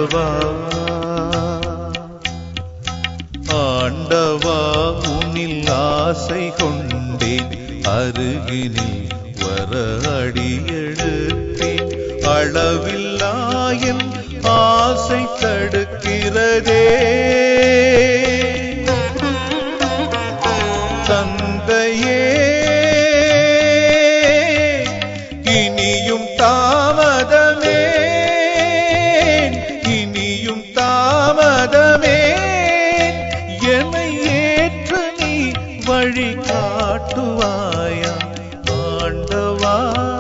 ஆண்டவா ஆண்டவா உன்னில் ஆசை கொண்டேன் அருகினில் வர அடியெடுத்தேன் அளவில்லாயன் ஆசை தடுக்கிறதே தந்தையே இனியும் தாமதமே இனியும் தாமதமே என்னை ஏற்று நீ வழி காட்டுவாயா ஆண்டவா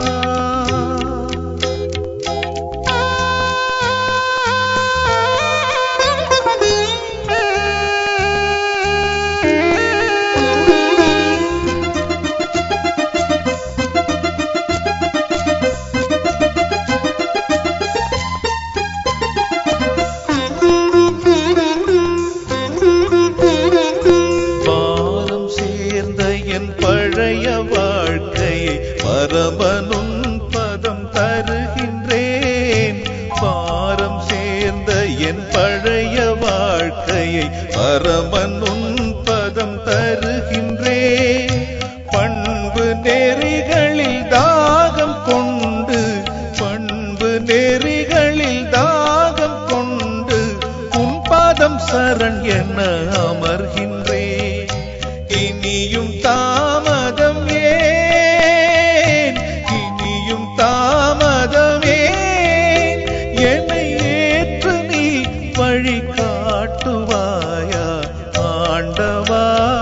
பாரம் சேர்ந்த என் பழைய வாழ்க்கையை பரமனும் பதம் தருகின்றேன் பாரம் சேர்ந்த என் பழைய வாழ்க்கையை பரமனும் பதம் தருகின்றேன் பண்பு நெறிகளில் தாகம் கொண்டு பண்பு நெறிகளில் தாகம் கொண்டு உன் பாதம் சரண் என அமர்கின்றேன் இனியும் தாமதம் ஏன் இனியும் தாமதம் ஏன் என்னை ஏற்று நீ வழி காட்டுவாயா ஆண்டவா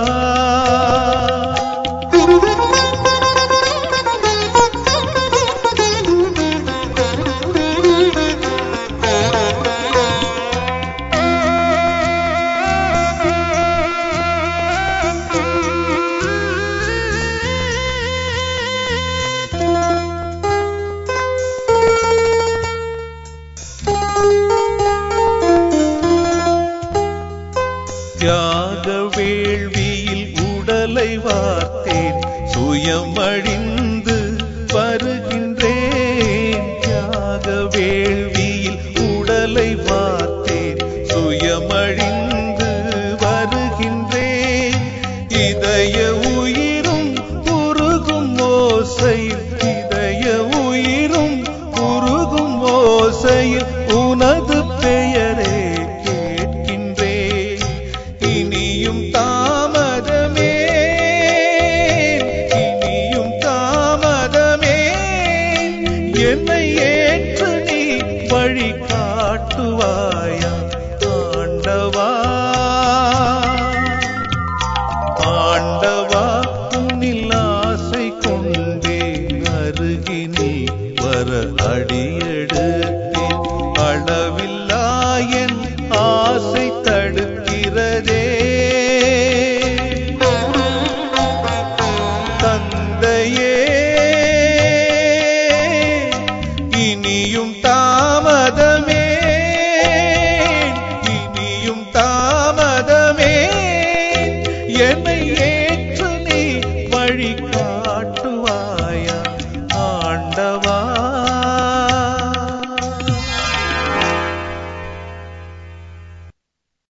தியாக வேள்வியில் உடலை வார்த்தேன் சுயமழிந்து வருகின்றேன் தியாக வேள்வியில் உடலை வார்த்தேன் சுயமழிந்து வருகின்றேன் இதய உயிரும் உருகும் ஓசையில் இதய உயிரும் உருகும் ஓசையில் உனது பெயரே கேட்கின்றேன் இனியும் தாமதமே இனியும் தாமதமே என்னை ஏற்று நீ வழி காட்டுவாயா ஆண்டவா ஆண்டவா உன்னில் ஆசை கொண்டே அருகினில் வர அடியெடுத்தேன் அளவில்லா என் ஆசை தடுக்கிறதே தந்தையே இனியும் தாமதம்